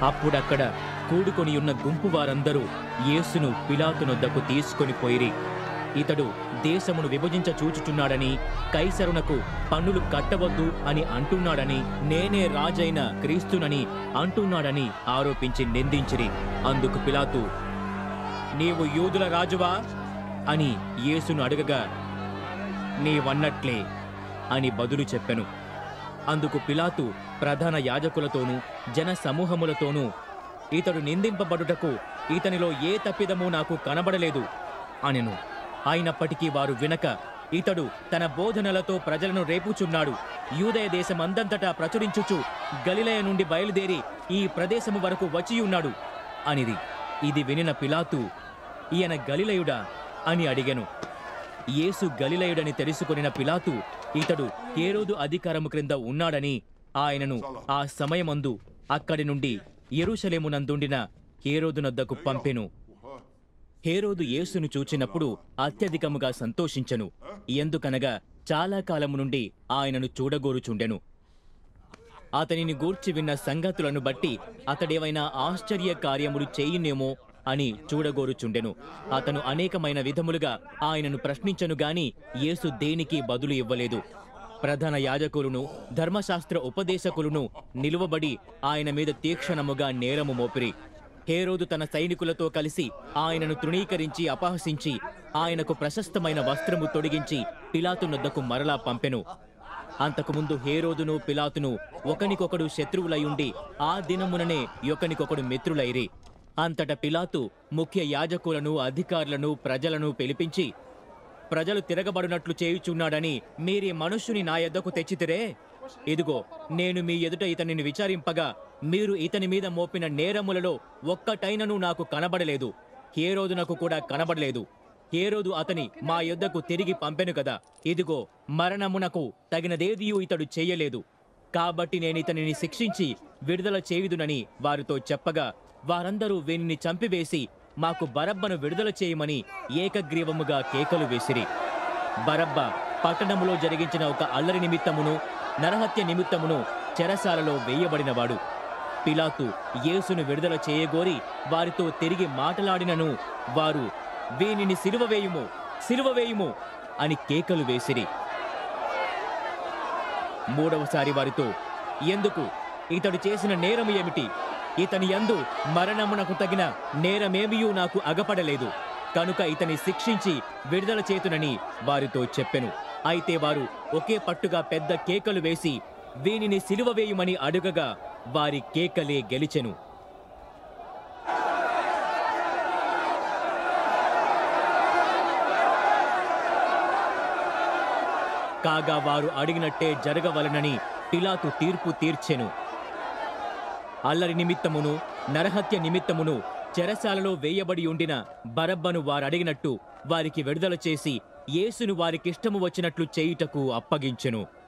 అప్పుడక్కడ కూడుకొని ఉన్న గుంపు వారందరూ యేసును పిలాతునొద్దకు తీసుకొని పోయిరి ఇతడు దేశమును విభజించ చూచుచున్నాడని కైసరునకు పన్నులు కట్టవద్దు అని అంటున్నాడని నేనే రాజైన క్రీస్తునని అంటున్నాడని ఆరోపించి నిందించిరి అందుకు పిలాతు నీవు యూదుల రాజువా అని యేసును అడగగా నీవన్నట్లే అని బదులు చెప్పెను అందుకు పిలాతు ప్రధాన యాజకులతోనూ జన సమూహములతోనూ ఇతడు నిందింపబడుటకు ఇతనిలో ఏ తప్పిదము నాకు కనబడలేదు అనెను అయినప్పటికీ వారు వినక ఇతడు తన బోధనలతో ప్రజలను రేపుచున్నాడు యూదయ దేశమందంతటా ప్రచురించుచు గలిలయ నుండి బయలుదేరి ఈ ప్రదేశము వరకు వచ్చియున్నాడు అనిది ఇది వినిన పిలాతు ఈయన గలిలయుడా అని అడిగెను యేసు గలిలయుడని తెలుసుకొనిన పిలాతు ఇతడు హేరోదు అధికారము క్రింద ఉన్నాడని ఆయనను ఆ సమయమందు అక్కడి నుండి యెరూషలేమునందుండిన హేరోదునొద్దకు పంపెను హేరోదు యేసును చూచినప్పుడు అత్యధికముగా సంతోషించెను ఎందుకనగా చాలా కాలము నుండి ఆయనను చూడగోరుచుండెను అతనిని గూర్చి విన్న సంగతులను బట్టి అతడేవైనా ఆశ్చర్య కార్యములు చేయునేమో అని చూడగోరుచుండెను అతను అనేకమైన విధములుగా ఆయనను ప్రశ్నించను గాని యేసు దేనికి బదులు ఇవ్వలేదు ప్రధాన యాజకులను ధర్మశాస్త్ర ఉపదేశకులను నిలువబడి ఆయన మీద తీక్షణముగా నేరము మోపిరి హేరోదు తన సైనికులతో కలిసి ఆయనను తృణీకరించి అపహసించి ఆయనకు ప్రశస్తమైన వస్త్రము తొడిగించి పిలాతునొద్దకు మరలా పంపెను అంతకుముందు హేరోదును పిలాతును ఒకనికొకడు శత్రువులయుండి ఆ దినముననే ఒకనికొకడు మిత్రులైరి అంతట పిలాతు ముఖ్య యాజకులను అధికారులను ప్రజలను పిలిపించి ప్రజలు తిరగబడినట్లు చేయుచున్నాడని మీరీ మనుష్యుని నా యొద్దకు తెచ్చితిరే ఇదిగో నేను మీ ఎదుట ఇతనిని విచారింపగా మీరు ఇతని మీద మోపిన నేరములలో ఒక్కటైనను నాకు కనబడలేదు హేరోదునకు కూడా కనబడలేదు హేరోదు అతని మా యొద్దకు తిరిగి పంపెను కదా ఇదిగో మరణమునకు తగినదేదియూ ఇతడు చెయ్యలేదు కాబట్టి నేను ఇతనిని శిక్షించి విడుదల చేయుదునని వారితో చెప్పగా వారందరూ వీనిని చంపివేసి మాకు బరబ్బను విడుదల చేయమని ఏకగ్రీవముగా కేకలు వేసిరి బరబ్బ పట్టణములో జరిగించిన ఒక అల్లరి నిమిత్తమును నరహత్య నిమిత్తమును చెరసాలలో వేయబడినవాడు పిలాతు యేసును విడుదల చేయగోరి వారితో తిరిగి మాటలాడినను వారు వీనిని సిలువ వేయుము సిలువ వేయుము అని కేకలు వేసిరి మూడవసారి వారితో ఎందుకు ఇతడు చేసిన నేరము ఏమిటి ఇతని యందు మరణమునకు తగిన నేరమేమియూ నాకు అగపడలేదు కనుక ఇతని శిక్షించి విడుదల చేతునని వారితో చెప్పెను అయితే వారు ఒకే పట్టుగా పెద్ద కేకలు వేసి వీనిని సిలువ వేయుమని అడుగగా వారి కేకలే గెలిచెను కాగా వారు అడిగినట్టే జరగవలనని పిలాతు తీర్పు తీర్చెను అల్లరి నిమిత్తమును నరహత్య నిమిత్తమును చెరసాలలో వేయబడి ఉండిన బరబ్బను వారడిగినట్టు వారికి విడుదల చేసి యేసును వారికిష్టము వచ్చినట్లు చేయుటకు అప్పగించెను